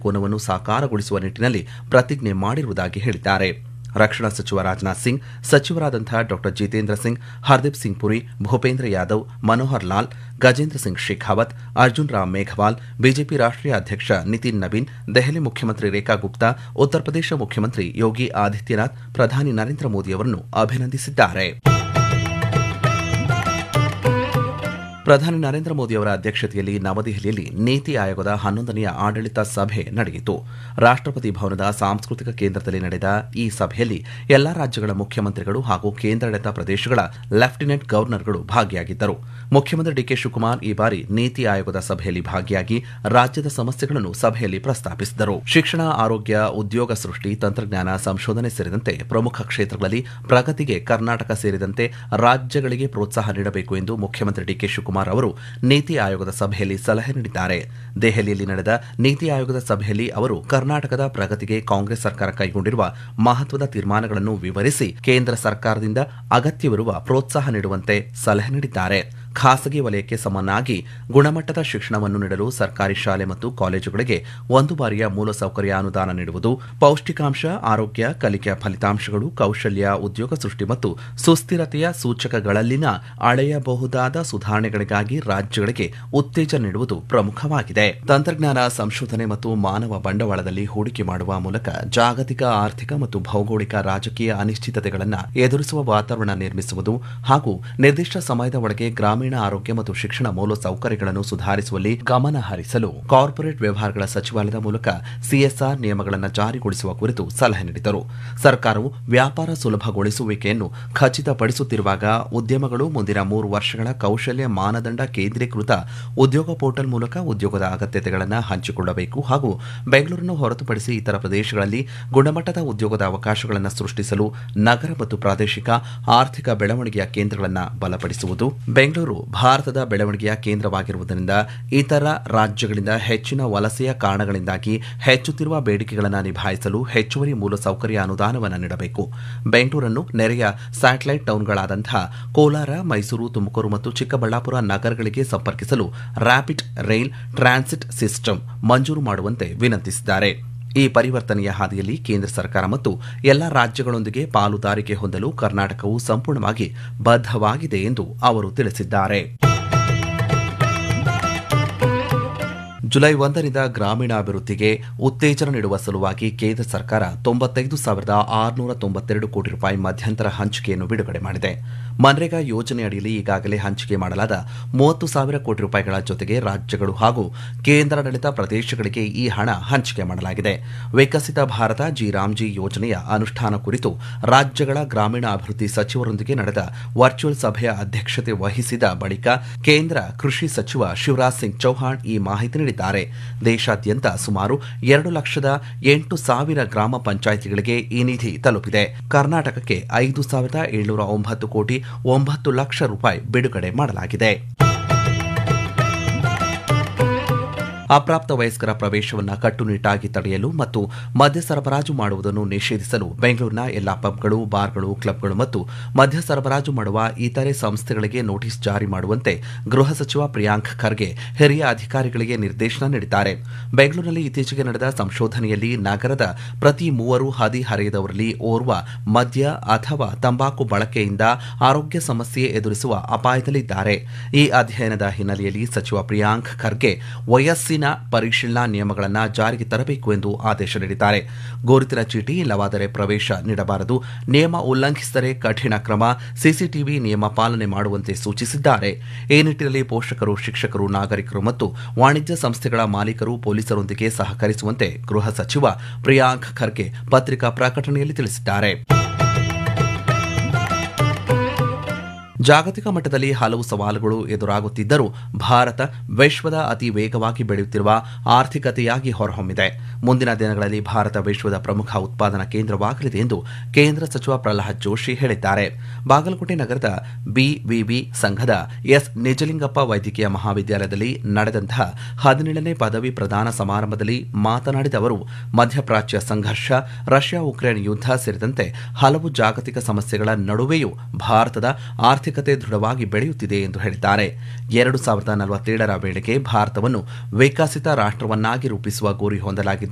ದೃಷ್ಟಿಕೋನವನ್ನು ಸಾಕಾರಗೊಳಿಸುವ ನಿಟ್ಟಿನಲ್ಲಿ ಪ್ರತಿಜ್ಞೆ ಮಾಡಿರುವುದಾಗಿ ಹೇಳಿದ್ದಾರೆ ರಕ್ಷಣಾ ಸಚಿವ ರಾಜನಾಥ್ ಸಿಂಗ್ ಸಚಿವರಾದಂತಹ ಡಾ ಜಿತೇಂದ್ರ ಸಿಂಗ್ ಹರ್ದೀಪ್ ಸಿಂಗ್ ಪುರಿ ಭೂಪೇಂದ್ರ ಯಾದವ್ ಮನೋಹರ್ ಲಾಲ್ ಗಜೇಂದ್ರ ಸಿಂಗ್ ಶೇಖಾವತ್ ಅರ್ಜುನ್ ರಾಮ್ ಮೇಘವಾಲ್ ಬಿಜೆಪಿ ರಾಷ್ಟ್ರೀಯ ಅಧ್ಯಕ್ಷ ನಿತಿನ್ ನವೀನ್ ದೆಹಲಿ ಮುಖ್ಯಮಂತ್ರಿ ರೇಖಾ ಗುಪ್ತಾ ಉತ್ತರ ಪ್ರದೇಶ ಮುಖ್ಯಮಂತ್ರಿ ಯೋಗಿ ಆದಿತ್ಯನಾಥ್ ಪ್ರಧಾನಿ ನರೇಂದ್ರ ಮೋದಿ ಅವರನ್ನು ಅಭಿನಂದಿಸಿದ್ದಾರೆ ಪ್ರಧಾನಿ ನರೇಂದ್ರ ಮೋದಿ ಅವರ ಅಧ್ಯಕ್ಷತೆಯಲ್ಲಿ ನವದೆಹಲಿಯಲ್ಲಿ ನೀತಿ ಆಯೋಗದ ಹನ್ನೊಂದನೆಯ ಆಡಳಿತ ಸಭೆ ನಡೆಯಿತು ರಾಷ್ಟ್ರಪತಿ ಭವನದ ಸಾಂಸ್ಕೃತಿಕ ಕೇಂದ್ರದಲ್ಲಿ ನಡೆದ ಈ ಸಭೆಯಲ್ಲಿ ಎಲ್ಲಾ ರಾಜ್ಯಗಳ ಮುಖ್ಯಮಂತ್ರಿಗಳು ಹಾಗೂ ಕೇಂದ್ರಾಡಳಿತ ಪ್ರದೇಶಗಳ ಲೆಫ್ಟಿನೆಂಟ್ ಗವರ್ನರ್ಗಳು ಭಾಗಿಯಾಗಿದ್ದರು ಮುಖ್ಯಮಂತ್ರಿ ಡಿಕೆ ಶಿವಕುಮಾರ್ ಈ ಬಾರಿ ನೀತಿ ಆಯೋಗದ ಸಭೆಯಲ್ಲಿ ಭಾಗಿಯಾಗಿ ರಾಜ್ಯದ ಸಮಸ್ಯೆಗಳನ್ನು ಸಭೆಯಲ್ಲಿ ಪ್ರಸ್ತಾಪಿಸಿದರು ಶಿಕ್ಷಣ ಆರೋಗ್ಯ ಉದ್ಯೋಗ ಸೃಷ್ಟಿ ತಂತ್ರಜ್ಞಾನ ಸಂಶೋಧನೆ ಸೇರಿದಂತೆ ಪ್ರಮುಖ ಕ್ಷೇತ್ರಗಳಲ್ಲಿ ಪ್ರಗತಿಗೆ ಕರ್ನಾಟಕ ಸೇರಿದಂತೆ ರಾಜ್ಯಗಳಿಗೆ ಪ್ರೋತ್ಸಾಹ ನೀಡಬೇಕು ಎಂದು ಮುಖ್ಯಮಂತ್ರಿ ಡಿಕೆ ಶಿವಕುಮಾರ್ ಅವರು ನೀತಿ ಆಯೋಗದ ಸಭೆಯಲ್ಲಿ ಸಲಹೆ ನೀಡಿದ್ದಾರೆ ದೆಹಲಿಯಲ್ಲಿ ನಡೆದ ನೀತಿ ಆಯೋಗದ ಸಭೆಯಲ್ಲಿ ಅವರು ಕರ್ನಾಟಕದ ಪ್ರಗತಿಗೆ ಕಾಂಗ್ರೆಸ್ ಸರ್ಕಾರ ಕೈಗೊಂಡಿರುವ ಮಹತ್ವದ ತೀರ್ಮಾನಗಳನ್ನು ವಿವರಿಸಿ ಕೇಂದ್ರ ಸರ್ಕಾರದಿಂದ ಅಗತ್ಯವಿರುವ ಪ್ರೋತ್ಸಾಹ ನೀಡುವಂತೆ ಸಲಹೆ ನೀಡಿದ್ದಾರೆ ಖಾಸಗಿ ವಲಯಕ್ಕೆ ಸಮನಾಗಿ ಗುಣಮಟ್ಟದ ಶಿಕ್ಷಣವನ್ನು ನೀಡಲು ಸರ್ಕಾರಿ ಶಾಲೆ ಮತ್ತು ಕಾಲೇಜುಗಳಿಗೆ ಒಂದು ಬಾರಿಯ ಮೂಲಸೌಕರ್ಯ ಅನುದಾನ ನೀಡುವುದು ಪೌಷ್ಟಿಕಾಂಶ ಆರೋಗ್ಯ ಕಲಿಕೆಯ ಫಲಿತಾಂಶಗಳು ಕೌಶಲ್ಯ ಉದ್ಯೋಗ ಸೃಷ್ಟಿ ಮತ್ತು ಸುಸ್ಥಿರತೆಯ ಸೂಚಕಗಳಲ್ಲಿನ ಅಳೆಯಬಹುದಾದ ಸುಧಾರಣೆಗಳಿಗಾಗಿ ರಾಜ್ಯಗಳಿಗೆ ಉತ್ತೇಜನ ನೀಡುವುದು ಪ್ರಮುಖವಾಗಿದೆ ತಂತ್ರಜ್ಞಾನ ಸಂಶೋಧನೆ ಮತ್ತು ಮಾನವ ಬಂಡವಾಳದಲ್ಲಿ ಹೂಡಿಕೆ ಮಾಡುವ ಮೂಲಕ ಜಾಗತಿಕ ಆರ್ಥಿಕ ಮತ್ತು ಭೌಗೋಳಿಕ ರಾಜಕೀಯ ಅನಿಶ್ಚಿತತೆಗಳನ್ನು ಎದುರಿಸುವ ವಾತಾವರಣ ನಿರ್ಮಿಸುವುದು ಹಾಗೂ ನಿರ್ದಿಷ್ಟ ಸಮಯದ ಒಳಗೆ ಗ್ರಾಮೀಣ ಆರೋಗ್ಯ ಮತ್ತು ಶಿಕ್ಷಣ ಮೂಲಸೌಕರ್ಯಗಳನ್ನು ಸುಧಾರಿಸುವಲ್ಲಿ ಗಮನ ಹರಿಸಲು ಕಾರ್ಪೊರೇಟ್ ವ್ಯವಹಾರಗಳ ಸಚಿವಾಲಯದ ಮೂಲಕ ಸಿಎಸ್ಆರ್ ನಿಯಮಗಳನ್ನು ಜಾರಿಗೊಳಿಸುವ ಕುರಿತು ಸಲಹೆ ನೀಡಿದರು ಸರ್ಕಾರವು ವ್ಯಾಪಾರ ಸುಲಭಗೊಳಿಸುವಿಕೆಯನ್ನು ಖಚಿತಪಡಿಸುತ್ತಿರುವಾಗ ಉದ್ಯಮಗಳು ಮುಂದಿನ ಮೂರು ವರ್ಷಗಳ ಕೌಶಲ್ಯ ಮಾನದಂಡ ಕೇಂದ್ರೀಕೃತ ಉದ್ಯೋಗ ಪೋರ್ಟಲ್ ಮೂಲಕ ಉದ್ಯೋಗದ ಅಗತ್ಯತೆಗಳನ್ನು ಹಂಚಿಕೊಳ್ಳಬೇಕು ಹಾಗೂ ಬೆಂಗಳೂರನ್ನು ಹೊರತುಪಡಿಸಿ ಇತರ ಪ್ರದೇಶಗಳಲ್ಲಿ ಗುಣಮಟ್ಟದ ಉದ್ಯೋಗದ ಅವಕಾಶಗಳನ್ನು ಸೃಷ್ಟಿಸಲು ನಗರ ಮತ್ತು ಪ್ರಾದೇಶಿಕ ಆರ್ಥಿಕ ಬೆಳವಣಿಗೆಯ ಕೇಂದ್ರಗಳನ್ನು ಬಲಪಡಿಸುವುದು ಬೆಂಗಳೂರು ಭಾರತದ ಬೆಳವಣಿಗೆಯ ಕೇಂದ್ರವಾಗಿರುವುದರಿಂದ ಇತರ ರಾಜ್ಯಗಳಿಂದ ಹೆಚ್ಚಿನ ವಲಸೆಯ ಕಾರಣಗಳಿಂದಾಗಿ ಹೆಚ್ಚುತ್ತಿರುವ ಬೇಡಿಕೆಗಳನ್ನು ನಿಭಾಯಿಸಲು ಹೆಚ್ಚುವರಿ ಮೂಲಸೌಕರ್ಯ ಅನುದಾನವನ್ನು ನೀಡಬೇಕು ಬೆಂಗಳೂರನ್ನು ನೆರೆಯ ಸ್ಯಾಟಲೈಟ್ ಟೌನ್ಗಳಾದಂತಹ ಕೋಲಾರ ಮೈಸೂರು ತುಮಕೂರು ಮತ್ತು ಚಿಕ್ಕಬಳ್ಳಾಪುರ ನಗರಗಳಿಗೆ ಸಂಪರ್ಕಿಸಲು ರ್ಯಾಪಿಡ್ ರೈಲ್ ಟ್ರಾನ್ಸಿಟ್ ಸಿಸ್ಟಮ್ ಮಂಜೂರು ಮಾಡುವಂತೆ ವಿನಂತಿಸಿದ್ದಾರೆ ಈ ಪರಿವರ್ತನೆಯ ಹಾದಿಯಲ್ಲಿ ಕೇಂದ್ರ ಸರ್ಕಾರ ಮತ್ತು ಎಲ್ಲಾ ರಾಜ್ಯಗಳೊಂದಿಗೆ ಪಾಲುದಾರಿಕೆ ಹೊಂದಲು ಕರ್ನಾಟಕವು ಸಂಪೂರ್ಣವಾಗಿ ಬದ್ಧವಾಗಿದೆ ಎಂದು ಅವರು ತಿಳಿಸಿದ್ದಾರೆ ಜುಲೈ ಒಂದರಿಂದ ಗ್ರಾಮೀಣಾಭಿವೃದ್ಧಿಗೆ ಉತ್ತೇಜನ ನೀಡುವ ಸಲುವಾಗಿ ಕೇಂದ್ರ ಸರ್ಕಾರ ತೊಂಬತ್ತೈದು ಸಾವಿರದ ಆರುನೂರ ತೊಂಬತ್ತೆರಡು ಕೋಟಿ ರೂಪಾಯಿ ಮಧ್ಯಂತರ ಹಂಚಿಕೆಯನ್ನು ಬಿಡುಗಡೆ ಮಾಡಿದೆ ಮನ್ರೇಗಾ ಯೋಜನೆ ಅಡಿಯಲ್ಲಿ ಈಗಾಗಲೇ ಹಂಚಿಕೆ ಮಾಡಲಾದ ಮೂವತ್ತು ಸಾವಿರ ಕೋಟಿ ರೂಪಾಯಿಗಳ ಜೊತೆಗೆ ರಾಜ್ಯಗಳು ಹಾಗೂ ಕೇಂದ್ರಾಡಳಿತ ಪ್ರದೇಶಗಳಿಗೆ ಈ ಹಣ ಹಂಚಿಕೆ ಮಾಡಲಾಗಿದೆ ವಿಕಸಿತ ಭಾರತ ಜಿ ರಾಮ್ಜಿ ಯೋಜನೆಯ ಅನುಷ್ಠಾನ ಕುರಿತು ರಾಜ್ಯಗಳ ಗ್ರಾಮೀಣ ಅಭಿವೃದ್ಧಿ ಸಚಿವರೊಂದಿಗೆ ನಡೆದ ವರ್ಚುವಲ್ ಸಭೆಯ ಅಧ್ಯಕ್ಷತೆ ವಹಿಸಿದ ಬಳಿಕ ಕೇಂದ್ರ ಕೃಷಿ ಸಚಿವ ಶಿವರಾಜ್ ಸಿಂಗ್ ಚೌಹಾಣ್ ಈ ಮಾಹಿತಿ ನೀಡಿದ್ದಾರೆ ದೇಶಾದ್ಯಂತ ಸುಮಾರು ಎರಡು ಲಕ್ಷದ ಎಂಟು ಸಾವಿರ ಗ್ರಾಮ ಪಂಚಾಯಿತಿಗಳಿಗೆ ಈ ನಿಧಿ ತಲುಪಿದೆ ಕರ್ನಾಟಕಕ್ಕೆ ಐದು ಸಾವಿರದ ಏಳ್ನೂರ ಒಂಬತ್ತು ಕೋಟಿ ಒಂಬತ್ತು ಲಕ್ಷ ರೂಪಾಯಿ ಬಿಡುಗಡೆ ಮಾಡಲಾಗಿದೆ ಅಪ್ರಾಪ್ತ ವಯಸ್ಕರ ಪ್ರವೇಶವನ್ನು ಕಟ್ಟುನಿಟ್ಟಾಗಿ ತಡೆಯಲು ಮತ್ತು ಮದ್ಯ ಸರಬರಾಜು ಮಾಡುವುದನ್ನು ನಿಷೇಧಿಸಲು ಬೆಂಗಳೂರಿನ ಎಲ್ಲಾ ಪಬ್ಗಳು ಬಾರ್ಗಳು ಕ್ಲಬ್ಗಳು ಮತ್ತು ಮದ್ಯ ಸರಬರಾಜು ಮಾಡುವ ಇತರೆ ಸಂಸ್ಥೆಗಳಿಗೆ ನೋಟಿಸ್ ಜಾರಿ ಮಾಡುವಂತೆ ಗೃಹ ಸಚಿವ ಪ್ರಿಯಾಂಕ್ ಖರ್ಗೆ ಹಿರಿಯ ಅಧಿಕಾರಿಗಳಿಗೆ ನಿರ್ದೇಶನ ನೀಡಿದ್ದಾರೆ ಬೆಂಗಳೂರಿನಲ್ಲಿ ಇತ್ತೀಚೆಗೆ ನಡೆದ ಸಂಶೋಧನೆಯಲ್ಲಿ ನಗರದ ಪ್ರತಿ ಮೂವರು ಹದಿಹರೆಯದವರಲ್ಲಿ ಓರ್ವ ಮದ್ಯ ಅಥವಾ ತಂಬಾಕು ಬಳಕೆಯಿಂದ ಆರೋಗ್ಯ ಸಮಸ್ಯೆ ಎದುರಿಸುವ ಅಪಾಯದಲ್ಲಿದ್ದಾರೆ ಈ ಅಧ್ಯಯನದ ಹಿನ್ನೆಲೆಯಲ್ಲಿ ಸಚಿವ ಪ್ರಿಯಾಂಕ್ ಖರ್ಗೆ ವಯಸ್ಸಿನ ಪರಿಶೀಲನಾ ನಿಯಮಗಳನ್ನು ಜಾರಿಗೆ ತರಬೇಕು ಎಂದು ಆದೇಶ ನೀಡಿದ್ದಾರೆ ಗುರುತಿನ ಚೀಟಿ ಇಲ್ಲವಾದರೆ ಪ್ರವೇಶ ನೀಡಬಾರದು ನಿಯಮ ಉಲ್ಲಂಘಿಸಿದರೆ ಕಠಿಣ ಕ್ರಮ ಸಿಸಿಟಿವಿ ನಿಯಮ ಪಾಲನೆ ಮಾಡುವಂತೆ ಸೂಚಿಸಿದ್ದಾರೆ ಈ ನಿಟ್ಟಿನಲ್ಲಿ ಪೋಷಕರು ಶಿಕ್ಷಕರು ನಾಗರಿಕರು ಮತ್ತು ವಾಣಿಜ್ಯ ಸಂಸ್ಥೆಗಳ ಮಾಲೀಕರು ಪೊಲೀಸರೊಂದಿಗೆ ಸಹಕರಿಸುವಂತೆ ಗೃಹ ಸಚಿವ ಪ್ರಿಯಾಂಕ್ ಖರ್ಗೆ ಪತ್ರಿಕಾ ಪ್ರಕಟಣೆಯಲ್ಲಿ ತಿಳಿಸಿದ್ದಾರೆ ಜಾಗತಿಕ ಮಟ್ಟದಲ್ಲಿ ಹಲವು ಸವಾಲುಗಳು ಎದುರಾಗುತ್ತಿದ್ದರೂ ಭಾರತ ವಿಶ್ವದ ಅತಿ ವೇಗವಾಗಿ ಬೆಳೆಯುತ್ತಿರುವ ಆರ್ಥಿಕತೆಯಾಗಿ ಹೊರಹೊಮ್ಮಿದೆ ಮುಂದಿನ ದಿನಗಳಲ್ಲಿ ಭಾರತ ವಿಶ್ವದ ಪ್ರಮುಖ ಉತ್ಪಾದನಾ ಕೇಂದ್ರವಾಗಲಿದೆ ಎಂದು ಕೇಂದ್ರ ಸಚಿವ ಪ್ರಹ್ಲಾದ್ ಜೋಶಿ ಹೇಳಿದ್ದಾರೆ ಬಾಗಲಕೋಟೆ ನಗರದ ಬಿವಿವಿ ಸಂಘದ ಎಸ್ ನಿಜಲಿಂಗಪ್ಪ ವೈದ್ಯಕೀಯ ಮಹಾವಿದ್ಯಾಲಯದಲ್ಲಿ ನಡೆದಂತಹ ಹದಿನೇಳನೇ ಪದವಿ ಪ್ರದಾನ ಸಮಾರಂಭದಲ್ಲಿ ಮಾತನಾಡಿದ ಅವರು ಮಧ್ಯಪ್ರಾಚ್ಯ ಸಂಘರ್ಷ ರಷ್ಯಾ ಉಕ್ರೇನ್ ಯುದ್ಧ ಸೇರಿದಂತೆ ಹಲವು ಜಾಗತಿಕ ಸಮಸ್ಯೆಗಳ ನಡುವೆಯೂ ಭಾರತದ ಆರ್ಥಿಕತೆ ದೃಢವಾಗಿ ಬೆಳೆಯುತ್ತಿದೆ ಎಂದು ಹೇಳಿದ್ದಾರೆ ಎರಡು ಸಾವಿರದ ನಲವತ್ತೇಳರ ವೇಳೆಗೆ ಭಾರತವನ್ನು ವಿಕಸಿತ ರಾಷ್ಟ್ರವನ್ನಾಗಿ ರೂಪಿಸುವ ಗುರಿ ಹೊಂದಲಾಗಿದ್ದು